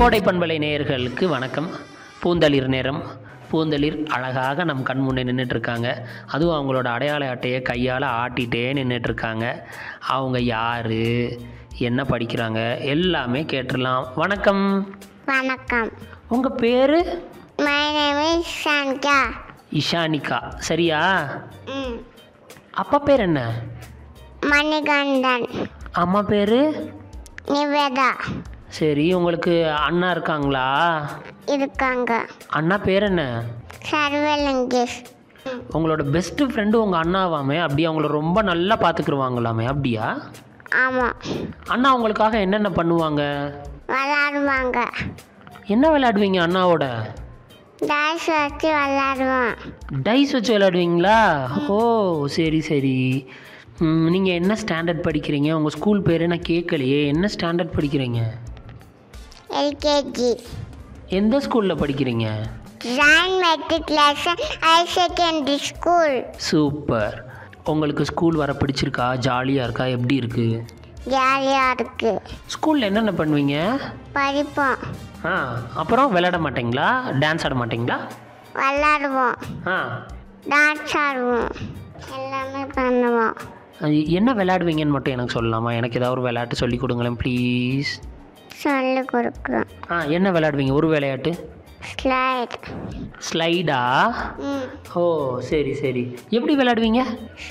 கோடை பண்பலை நேயர்களுக்கு வணக்கம் பூந்தளிர் நேரம் பூந்தளிர் அழகாக நம் கண் முன்னே நின்றுட்டு இருக்காங்க அதுவும் அவங்களோட அடையாள அட்டையை கையால் ஆட்டிகிட்டே நின்றுட்டு இருக்காங்க அவங்க யார் என்ன படிக்கிறாங்க எல்லாமே கேட்டுடலாம் வணக்கம் வணக்கம் உங்கள் பேர் my name is Sandhya Ishanika சரியா ம் அப்பா பேர் என்ன மணிகண்டன் அம்மா பேர் நிவேதா சரி உங்களுக்கு அண்ணா இருக்காங்களா இருக்காங்க அண்ணா பேர் என்ன சர்வலிங்கேஷ் உங்களோட பெஸ்ட்டு ஃப்ரெண்டு உங்கள் அண்ணாவாமே அப்படியே அவங்கள ரொம்ப நல்லா பார்த்துக்குருவாங்களாமே அப்படியா ஆமாம் அண்ணா உங்களுக்காக என்னென்ன பண்ணுவாங்க விளாடுவாங்க என்ன விளையாடுவீங்க அண்ணாவோட டான்ஸ் வச்சு விளாடுவோம் டைஸ் வச்சு விளையாடுவீங்களா ஓ சரி சரி நீங்கள் என்ன ஸ்டாண்டர்ட் படிக்கிறீங்க உங்கள் ஸ்கூல் பேர் நான் கேட்கலையே என்ன ஸ்டாண்டர்ட் படிக்கிறீங்க எல்கேஜி எந்த ஸ்கூலில் படிக்கிறீங்க join matriculation higher secondary school super உங்களுக்கு ஸ்கூல் வர பிடிச்சிருக்கா ஜாலியாக இருக்கா எப்படி இருக்குது ஜாலியாக இருக்கு ஸ்கூலில் என்னென்ன பண்ணுவீங்க படிப்போம் ஆ அப்புறம் விளையாட மாட்டீங்களா டான்ஸ் ஆட மாட்டீங்களா விளாடுவோம் ஆ டான்ஸ் ஆடுவோம் எல்லாமே பண்ணுவோம் அது என்ன விளையாடுவீங்கன்னு மட்டும் எனக்கு சொல்லலாமா எனக்கு ஏதாவது ஒரு விளையாட்டு சொல்லி கொடுங்களேன் ப்ளீஸ் சொல்லி கொடுக்குறோம் ஆ என்ன விளையாடுவீங்க ஒரு விளையாட்டு ஸ்லைட் ஸ்லைடா ம் ஓ சரி சரி எப்படி விளையாடுவீங்க